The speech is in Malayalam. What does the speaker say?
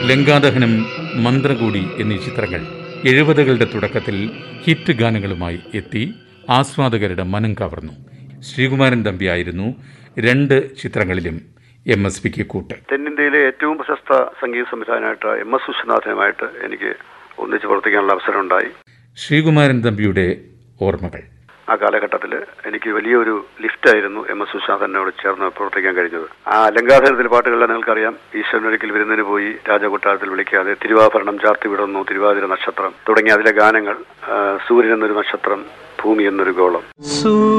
ലങ്കാദഹനം മന്ത്രകൂടി എന്നീ ചിത്രങ്ങൾ എഴുപതുകളുടെ തുടക്കത്തിൽ ഹിറ്റ് ഗാനങ്ങളുമായി എത്തി ആസ്വാദകരുടെ മനം കവർന്നു ശ്രീകുമാരൻ തമ്പിയായിരുന്നു രണ്ട് ചിത്രങ്ങളിലും എം എസ് പിക്ക് കൂട്ട് തെന്നിന്ത്യയിലെ ഏറ്റവും പ്രശസ്ത സംഗീത സംവിധാനമായിട്ട് എം എസ് വിശ്വനാഥനുമായിട്ട് എനിക്ക് ഒന്നിച്ച് പ്രവർത്തിക്കാനുള്ള അവസരം ഉണ്ടായി ശ്രീകുമാരൻ തമ്പിയുടെ ഓർമ്മകൾ ആ കാലഘട്ടത്തിൽ എനിക്ക് വലിയൊരു ലിഫ്റ്റായിരുന്നു എം എസ് വിശ്വനാഥനോട് ചേർന്ന് പ്രവർത്തിക്കാൻ കഴിഞ്ഞത് ആ അലങ്കാധനത്തിലെ പാട്ടുകളെല്ലാം നിങ്ങൾക്കറിയാം ഈശ്വരനൊരിക്കൽ വിരുന്നിന് പോയി രാജകൊട്ടാരത്തിൽ വിളിക്കാതെ തിരുവാഭരണം ചാർത്തി വിടുന്നു തിരുവാതിര നക്ഷത്രം തുടങ്ങിയ അതിലെ ഗാനങ്ങൾ ആ, സൂര്യൻ എന്നൊരു നക്ഷത്രം ഭൂമി എന്നൊരു ഗോളം